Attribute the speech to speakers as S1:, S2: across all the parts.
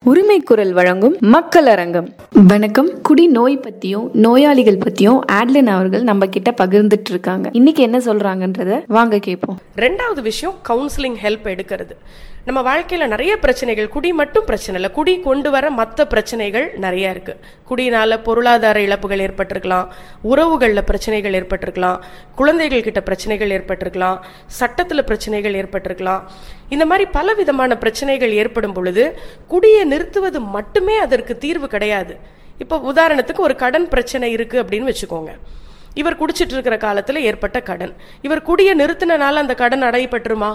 S1: உரிமை குரல் வழங்கும் மக்கள் அரங்கம் வணக்கம் குடி நோய் பத்தியும் நோயாளிகள் பத்தியும் ஆட்லின் அவர்கள் நம்ம கிட்ட பகிர்ந்துட்டு இருக்காங்க இன்னைக்கு என்ன சொல்றாங்கன்றத வாங்க கேட்போம்
S2: ரெண்டாவது விஷயம் கவுன்சிலிங் ஹெல்ப் எடுக்கிறது நம்ம வாழ்க்கையில நிறைய பிரச்சனைகள் குடி மட்டும் பிரச்சனை இல்லை குடி கொண்டு வர மற்ற பிரச்சனைகள் நிறைய இருக்கு குடியினால பொருளாதார இழப்புகள் ஏற்பட்டிருக்கலாம் உறவுகளில் பிரச்சனைகள் ஏற்பட்டிருக்கலாம் குழந்தைகள் கிட்ட பிரச்சனைகள் ஏற்பட்டிருக்கலாம் சட்டத்தில் பிரச்சனைகள் ஏற்பட்டிருக்கலாம் இந்த மாதிரி பல விதமான பிரச்சனைகள் ஏற்படும் பொழுது குடியை நிறுத்துவது மட்டுமே அதற்கு தீர்வு கிடையாது இப்போ உதாரணத்துக்கு ஒரு கடன் பிரச்சனை இருக்கு அப்படின்னு வச்சுக்கோங்க இவர் குடிச்சிட்டு இருக்கிற காலத்தில் ஏற்பட்ட கடன் இவர் குடியை நிறுத்தினால அந்த கடன் அடையப்பட்டுருமா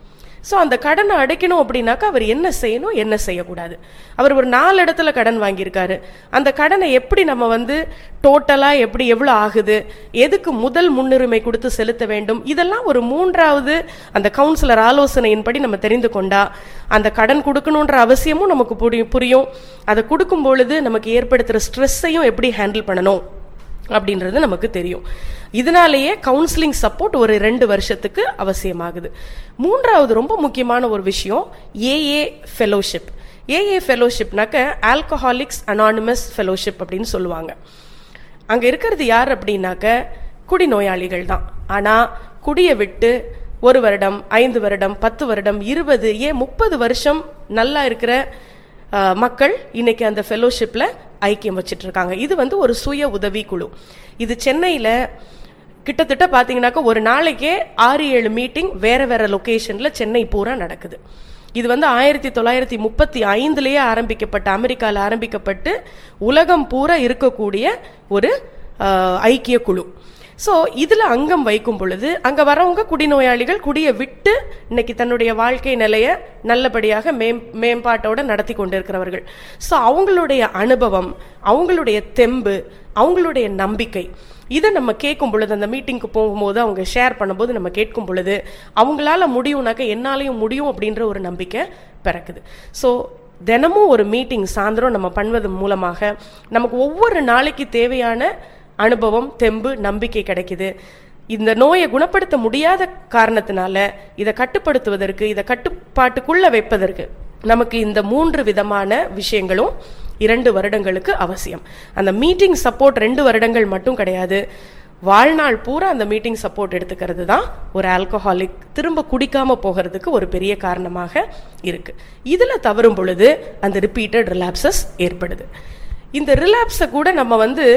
S2: ஸோ அந்த கடனை அடைக்கணும் அப்படின்னாக்கா அவர் என்ன செய்யணும் என்ன செய்யக்கூடாது அவர் ஒரு நாலு இடத்துல கடன் வாங்கியிருக்காரு அந்த கடனை எப்படி நம்ம வந்து டோட்டலாக எப்படி எவ்வளோ ஆகுது எதுக்கு முதல் முன்னுரிமை கொடுத்து செலுத்த வேண்டும் இதெல்லாம் ஒரு மூன்றாவது அந்த கவுன்சிலர் ஆலோசனையின்படி நம்ம தெரிந்து கொண்டா அந்த கடன் கொடுக்கணுன்ற அவசியமும் நமக்கு புரியும் புரியும் அதை கொடுக்கும் பொழுது நமக்கு ஏற்படுத்துகிற ஸ்ட்ரெஸ்ஸையும் எப்படி ஹேண்டில் பண்ணணும் அப்படின்றது நமக்கு தெரியும் இதனாலேயே கவுன்சிலிங் சப்போர்ட் ஒரு ரெண்டு வருஷத்துக்கு அவசியமாகுது மூன்றாவது ரொம்ப முக்கியமான ஒரு விஷயம் ஏஏ ஃபெலோஷிப் ஏஏ ஃபெலோஷிப்னாக்க ஆல்கஹாலிக்ஸ் அனானிமஸ் ஃபெலோஷிப் அப்படின்னு சொல்லுவாங்க அங்கே இருக்கிறது யார் அப்படின்னாக்க குடிநோயாளிகள் தான் ஆனால் குடியை விட்டு ஒரு வருடம் ஐந்து வருடம் பத்து வருடம் இருபது ஏன் முப்பது வருஷம் நல்லா இருக்கிற அஹ், மக்கள் இன்னைக்கு அந்த ஃபெலோஷிப்பில் ஐக்கியம் வச்சிட்டு இருக்காங்க இது வந்து ஒரு சுய உதவி குழு இது சென்னையில் கிட்டத்தட்ட பார்த்தீங்கன்னாக்கா ஒரு நாளைக்கே ஆறு ஏழு மீட்டிங் வேற வேற லொக்கேஷனில் சென்னை பூரா நடக்குது இது வந்து ஆயிரத்தி தொள்ளாயிரத்தி முப்பத்தி ஐந்துலேயே ஆரம்பிக்கப்பட்ட அமெரிக்காவில் ஆரம்பிக்கப்பட்டு உலகம் பூரா இருக்கக்கூடிய ஒரு அஹ், ஐக்கிய குழு ஸோ இதில் அங்கம் வைக்கும் பொழுது அங்கே வரவங்க குடிநோயாளிகள் குடியை விட்டு இன்னைக்கு தன்னுடைய வாழ்க்கை நிலையை நல்லபடியாக மேம் மேம்பாட்டோட நடத்தி கொண்டிருக்கிறவர்கள் ஸோ அவங்களுடைய அனுபவம் அவங்களுடைய தெம்பு அவங்களுடைய நம்பிக்கை இதை நம்ம கேட்கும் பொழுது அந்த மீட்டிங்க்கு போகும்போது அவங்க ஷேர் பண்ணும்போது நம்ம கேட்கும் பொழுது அவங்களால முடியும்னாக்க என்னாலையும் முடியும் அப்படின்ற ஒரு நம்பிக்கை பிறக்குது ஸோ தினமும் ஒரு மீட்டிங் சாயந்தரம் நம்ம பண்ணுவது மூலமாக நமக்கு ஒவ்வொரு நாளைக்கு தேவையான அனுபவம் தெம்பு நம்பிக்கை கிடைக்குது இந்த நோயை குணப்படுத்த முடியாத காரணத்தினால இதை கட்டுப்படுத்துவதற்கு இதை கட்டுப்பாட்டுக்குள்ள வைப்பதற்கு நமக்கு இந்த மூன்று விதமான விஷயங்களும் இரண்டு வருடங்களுக்கு அவசியம் அந்த மீட்டிங் சப்போர்ட் ரெண்டு வருடங்கள் மட்டும் கிடையாது வாழ்நாள் பூரா அந்த மீட்டிங் சப்போர்ட் எடுத்துக்கிறது தான் ஒரு ஆல்கஹாலிக் திரும்ப குடிக்காம போகிறதுக்கு ஒரு பெரிய காரணமாக இருக்கு இதுல தவறும் பொழுது அந்த ரிப்பீட்டட் ரிலாப்சஸ் ஏற்படுது இந்த ரிலாப்ஸை கூட நம்ம வந்து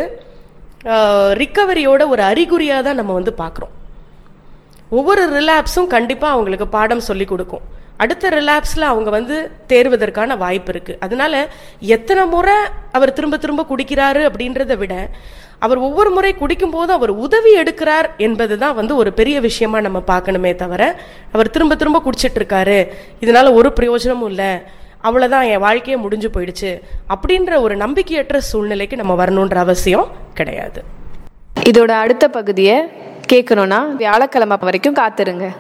S2: ரிக்கவரியோட ஒரு அறிகுறியாக தான் நம்ம வந்து பார்க்குறோம் ஒவ்வொரு ரிலாப்ஸும் கண்டிப்பாக அவங்களுக்கு பாடம் சொல்லி கொடுக்கும் அடுத்த ரிலாப்ஸில் அவங்க வந்து தேர்வதற்கான வாய்ப்பு இருக்குது அதனால எத்தனை முறை அவர் திரும்ப திரும்ப குடிக்கிறாரு அப்படின்றத விட அவர் ஒவ்வொரு முறை குடிக்கும் போது அவர் உதவி எடுக்கிறார் என்பது தான் வந்து ஒரு பெரிய விஷயமா நம்ம பார்க்கணுமே தவிர அவர் திரும்ப திரும்ப குடிச்சிட்டு இருக்காரு இதனால ஒரு பிரயோஜனமும் இல்லை அவ்வளோதான் என் வாழ்க்கையே முடிஞ்சு போயிடுச்சு அப்படின்ற ஒரு நம்பிக்கையற்ற சூழ்நிலைக்கு நம்ம வரணுன்ற அவசியம் கிடையாது
S1: இதோட அடுத்த பகுதியை கேட்கணும்னா வியாழக்கிழமை வரைக்கும் காத்துருங்க